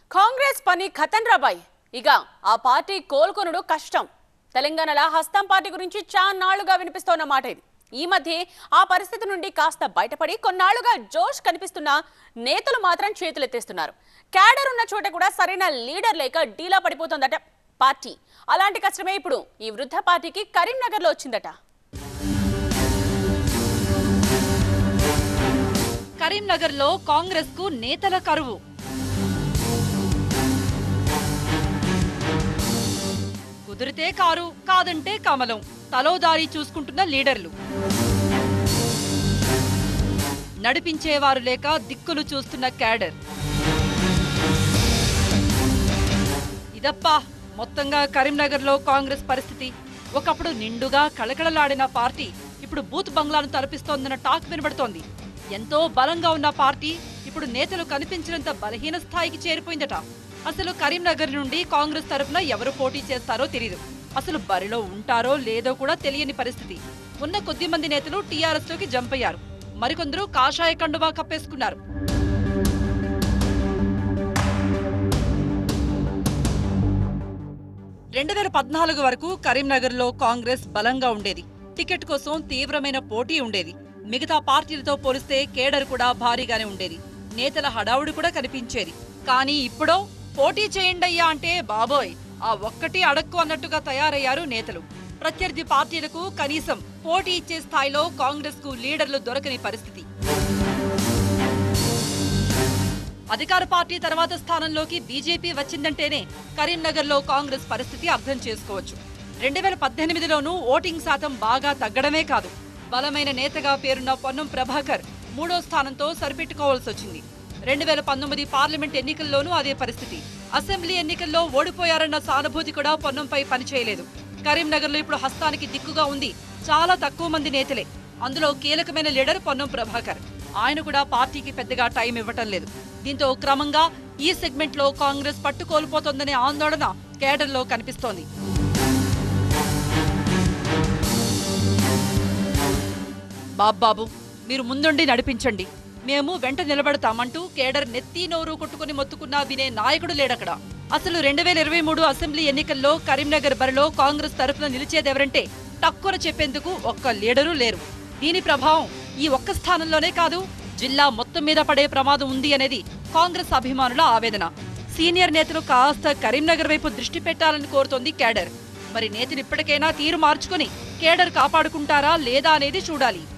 కాంగ్రెస్ పని ఖతన్ రాబాయ్ ఇక ఆ పార్టీ కోలుకొనుడు కష్టం తెలంగాణలో హస్తం పార్టీ గురించి చాన్నాళ్లుగా వినిపిస్తోన్న మాట ఇది ఈ మధ్య ఆ పరిస్థితి నుండి కాస్త బయటపడి కొన్నాళ్లుగా జోష్ కనిపిస్తున్న నేతలు మాత్రం చేతులెత్తేస్తున్నారు క్యాడర్ ఉన్న చోట కూడా సరైన లీడర్ లేక డీలా పడిపోతుందట పార్టీ అలాంటి కష్టమే ఇప్పుడు ఈ వృద్ధ పార్టీకి కరీంనగర్లో వచ్చిందట కరీంనగర్లో కాంగ్రెస్ కు నేతల కరువు కుదిరితే కారు కాదంటే కమలం తలోదారి చూసుకుంటున్న లీడర్లు నడిపించేవారు లేక దిక్కులు చూస్తున్న క్యాడర్ ఇదప్పా మొత్తంగా కరీంనగర్లో కాంగ్రెస్ పరిస్థితి ఒకప్పుడు నిండుగా కళకళలాడిన పార్టీ ఇప్పుడు బూత్ బంగ్లాను తలపిస్తోందన్న టాక్ వినబడుతోంది ఎంతో బలంగా ఉన్న పార్టీ ఇప్పుడు నేతలు కనిపించినంత బలహీన స్థాయికి చేరిపోయిందట అసలు కరీంనగర్ నుండి కాంగ్రెస్ తరఫున ఎవరు పోటీ చేస్తారో తెలియదు అసలు బరిలో ఉంటారో లేదో కూడా తెలియని పరిస్థితి ఉన్న కొద్ది మంది నేతలు టీఆర్ఎస్ లోకి జంప్ అయ్యారు మరికొందరు కాషాయ కండువా కప్పేసుకున్నారు రెండు వేల పద్నాలుగు వరకు కరీంనగర్లో కాంగ్రెస్ బలంగా ఉండేది టికెట్ కోసం తీవ్రమైన పోటీ ఉండేది మిగతా పార్టీలతో పోలిస్తే కేడర్ కూడా భారీగానే ఉండేది నేతల హడావుడి కూడా కనిపించేది కానీ ఇప్పుడో పోటీ చేయండయ్యా అంటే బాబోయ్ ఆ ఒక్కటి అడక్కు అన్నట్టుగా తయారయ్యారు నేతలు ప్రత్యర్థి పార్టీలకు కనీసం పోటీ ఇచ్చే స్థాయిలో కాంగ్రెస్ కు లీడర్లు దొరకని పరిస్థితి అధికార పార్టీ తర్వాత స్థానంలోకి బీజేపీ వచ్చిందంటేనే కరీంనగర్లో కాంగ్రెస్ పరిస్థితి అర్థం చేసుకోవచ్చు రెండు వేల పద్దెనిమిదిలోనూ ఓటింగ్ శాతం బాగా తగ్గడమే కాదు బలమైన నేతగా పేరున్న పొన్నం ప్రభాకర్ మూడో స్థానంతో సరిపెట్టుకోవాల్సి వచ్చింది రెండు వేల పంతొమ్మిది పార్లమెంట్ ఎన్నికల్లోనూ అదే పరిస్థితి అసెంబ్లీ ఎన్నికల్లో ఓడిపోయారన్న సానుభూతి కూడా పొన్నంపై పనిచేయలేదు కరీంనగర్లో ఇప్పుడు హస్తానికి దిక్కుగా ఉంది చాలా తక్కువ మంది నేతలే అందులో కీలకమైన లీడర్ పొన్నం ప్రభాకర్ ఆయన కూడా పార్టీకి పెద్దగా టైం ఇవ్వటం లేదు దీంతో క్రమంగా ఈ సెగ్మెంట్ లో కాంగ్రెస్ పట్టు కోల్పోతోందనే ఆందోళన కేడర్లో కనిపిస్తోంది బాబ్బాబు మీరు ముందుండి నడిపించండి మేము వెంట నిలబడతామంటూ కేడర్ నెత్తి నోరు కొట్టుకుని మొత్తుకున్నా వినే నాయకుడు లేడక్కడ అసలు రెండు వేల ఇరవై మూడు అసెంబ్లీ ఎన్నికల్లో కరీంనగర్ బరిలో కాంగ్రెస్ తరఫున నిలిచేదెవరంటే టక్కున చెప్పేందుకు ఒక్క లీడరు లేరు దీని ప్రభావం ఈ ఒక్క స్థానంలోనే కాదు జిల్లా మొత్తం మీద పడే ప్రమాదం ఉంది అనేది కాంగ్రెస్ అభిమానుల ఆవేదన సీనియర్ నేతలు కాస్త కరీంనగర్ వైపు దృష్టి పెట్టాలని కోరుతోంది కేడర్ మరి నేతలు ఇప్పటికైనా తీరు మార్చుకుని కేడర్ కాపాడుకుంటారా లేదా అనేది చూడాలి